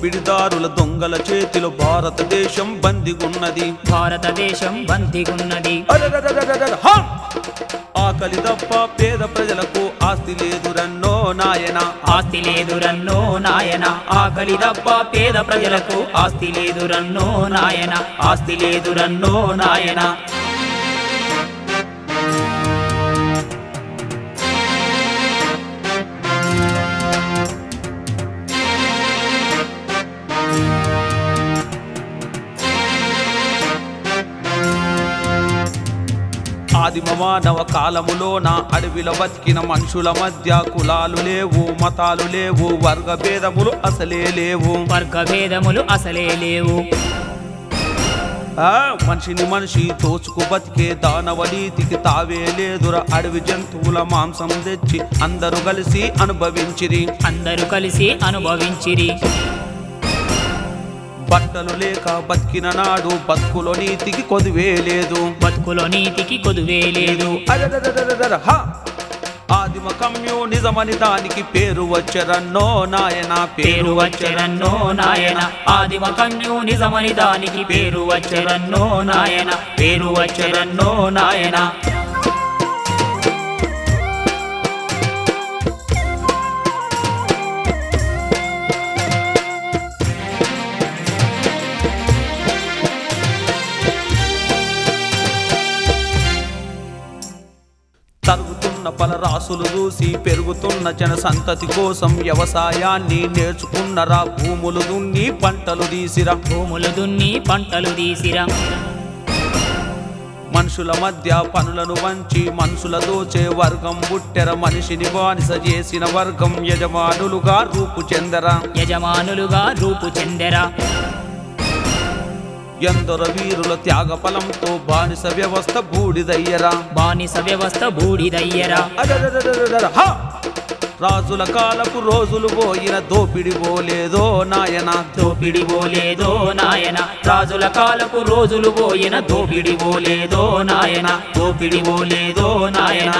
దోపిడిదారుల దొంగల చేతిలో భారతదేశం బందిగున్నది భారతదేశం బంతిగున్నది అరెరెరెరెరెరె, హా! ఆకలి తప్ప పేద ప్రజలకు ఆస్తి లేదు రన్నో నాయన ఆస్తి లేదు రన్నో నాయన ఆకలి తప్ప పేద ప్రజలకు ఆస్తి లేదు రన్నో నాయన ఆస్తి లేదు రన్నో నాయన ఆదిమ మానవ కాలములోన అడవిల బతికిన మనుషుల మధ్య కులాలు లేవు మతాలు లేవు వర్గ భేదములు అసలే లేవు వర్గ భేదములు అసలే లేవు ఆ మనిషిని మనిషి తోచుకు బతికే దానవ నీతికి తావే లేదుర అడవి జంతువుల మాంసం తెచ్చి అందరూ కలిసి అనుభవించిరి అందరూ కలిసి అనుభవించిరి బట్టలు లేక బతికిన నాడు బతుకులో నీతికి కొదువే లేదు బతుకులో నీతికి కొదువే లేదు అరెరెరెరెరెరె, హా! ఆదిమ కమ్యూనిజమని దానికి పేరు వచ్చరన్నో నాయన పేరు వచ్చరన్నో నాయన ఆదిమ కమ్యూనిజమని దానికి పేరు వచ్చరన్నో నాయన పేరు వచ్చరన్నో నాయన తరుగుతున్న పలరాసులు చూసి పెరుగుతున్న జన సంతతి కోసం వ్యవసాయాన్ని నేర్చుకున్నరా భూములు దున్ని పంటలు తీసిరా భూములు దున్ని పంటలు తీసిరా మనుషుల మధ్య పనులను వంచి మనుషుల దోచే వర్గం బుట్టెర మనిషిని బానిస చేసిన వర్గం యజమానులుగా రూపు చెందరా యజమానులుగా రూపు చెందెరా ఎందరో వీరుల త్యాగ ఫలంతో బానిస వ్యవస్థ బూడిదయ్యరా బానిస వ్యవస్థ బూడిదయ్యరా అరెరెరెరెరెరె, హా! రాజుల కాలపు రోజులు పోయిన దోపిడి పోలేదో నాయన దోపిడి పోలేదో నాయన రాజుల కాలపు రోజులు పోయిన దోపిడి పోలేదో నాయన దోపిడి పోలేదో నాయన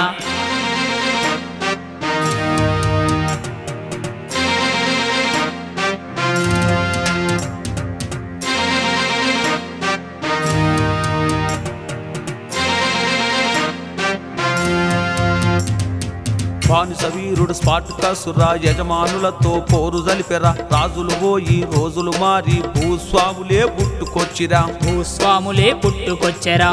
బానిస వీరుడు స్పాటుకసురా యజమానులతో పోరు జలిపెరా రాజులు పోయి రోజులు మారి భూస్వాములే పుట్టుకొచ్చిరా భూస్వాములే పుట్టుకొచ్చెరా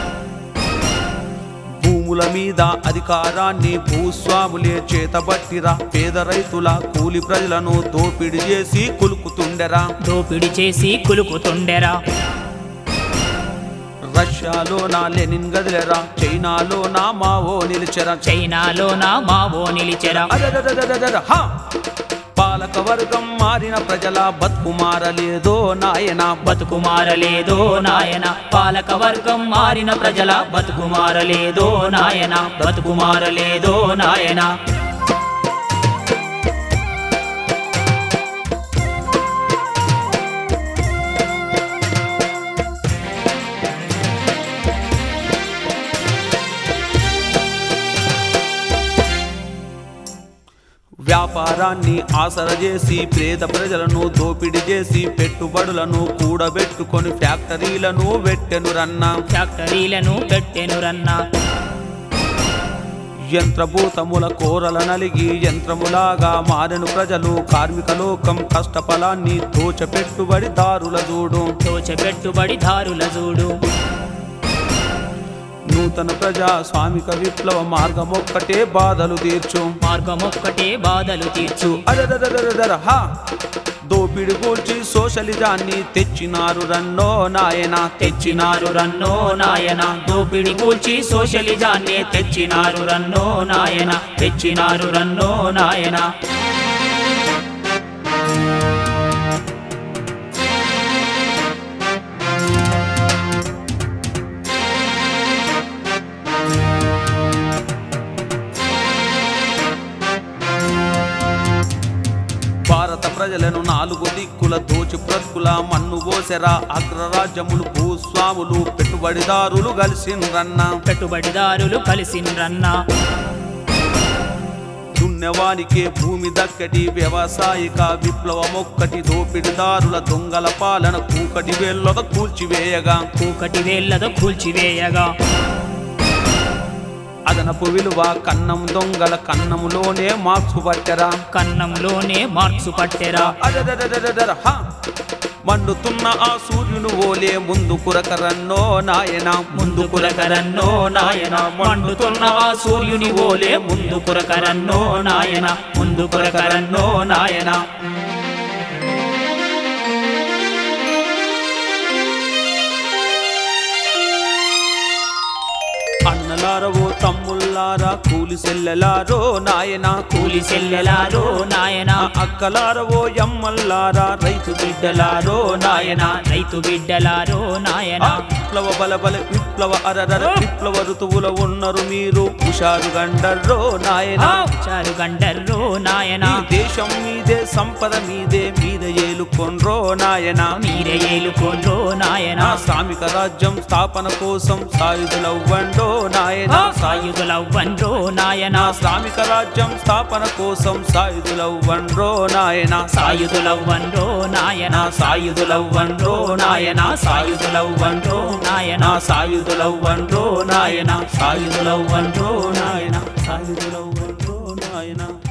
భూముల మీద అధికారాన్ని భూస్వాములే చేతబట్టిరా పేద రైతుల కూలి ప్రజలను దోపిడి చేసి కులుకుతుండెరా దోపిడి చేసి కులుకుతుండెరా రష్యాలో నా లెనిన్ గదిలెరా చైనాలో నా మావో నిలిచెరా చైనాలో నా మావో నిలిచెరా అరెరెరెరెరెరె, హా! పాలక వర్గం మారిన ప్రజల బతుకు మారలేదో నాయన బతుకు మారలేదో నాయన పాలక వర్గం మారిన ప్రజల బతుకు మారలేదో నాయన బతుకు మారలేదో నాయన వ్యాపారాన్ని ఆసర చేసి పేద ప్రజలను దోపిడీ చేసి పెట్టుబడులను కూడబెట్టుకొని ఫ్యాక్టరీలను వెట్టెను రన్నా ఫ్యాక్టరీలను పెట్టెను రన్నా యంత్రభూతముల కోరల నలిగి యంత్రములాగా మారెను ప్రజలు కార్మిక లోకం కష్టఫలాన్ని దోచపెట్టుబడి దారుల చూడు తోచబెట్టుబడి దారుల చూడు నూతన ప్రజాస్వామిక విప్లవ మార్గమొక్కటే బాధలు తీర్చు మార్గమొక్కటే బాధలు తీర్చు అరెరెరెరెరెరె, హా! దోపిడి కూల్చి సోషలిజాన్ని తెచ్చినారు రన్నో నాయన తెచ్చినారు రన్నో నాయన దోపిడి కూల్చి సోషలిజాన్ని తెచ్చినారు రన్నో నాయన తెచ్చినారు రన్నో నాయన భారత ప్రజలను నాలుగు దిక్కుల దోచి బ్రతుకుల మన్ను పోసెరా అగ్రరాజ్యములు భూస్వాములు పెట్టుబడిదారులు కలిసిండ్రన్న పెట్టుబడిదారులు కలిసిండ్రన్నా దున్న పుణ్యవానికే భూమి దక్కటి వ్యవసాయిక విప్లవమొక్కటి దోపిడిదారుల దొంగల పాలన కూకటి వేళ్ళొక కూల్చివేయగా కూకటి వేళ్ళతో కూల్చివేయగా అదనపు విలువ కన్నం దొంగల కన్నములోనే మార్క్సు పట్టరా కన్నంలోనే మార్క్సు పట్టెరా అడడడడడడర, హ! మండుతున్న ఆ సూర్యుని ఓలే ముందు కురకరన్నో నాయన ముందు కురకరన్నో నాయన మండుతున్న ఆ సూర్యుని ఓలే ముందు కురకరన్నో నాయన ముందు కురకరన్నో నాయన అన్నలారవో తమ్ముళ్ళారా కూలి సెల్లెలారో నాయన కూలి చెల్లెలారో నాయన అక్కలారవో ఎమ్మల్లారా రైతు బిడ్డలారో నాయన రైతు బిడ్డలారో నాయన ఆ విప్లవ బలబల విప్లవ అరరర విప్లవ ఋతువుల ఉన్నరు మీరు హుషారు గండర్రో నాయన చారు గండర్రో నాయన ఈ దేశం మీదే సంపద మీదే మీద ఏలుకొండ్రో నాయన మీరే ఏలుకోండ్రో నాయన నా శ్రామిక రాజ్యం స్థాపన కోసం సాయుధులవ్వండో నాయన సాయుధులవ్వండ్రో నాయన నా శ్రామిక రాజ్యం స్థాపన కోసం సాయుధులవ్వండ్రో నాయన సాయుధులవ్వండ్రో నాయన సాయుధులవ్వండ్రో నాయన సాయుధులవ్వండ్రో నాయన నా సాయుధులవ్వండ్రో నాయన సాయుధులవ్వండ్రో నాయన సాయుధులవ్వండ్రో నాయన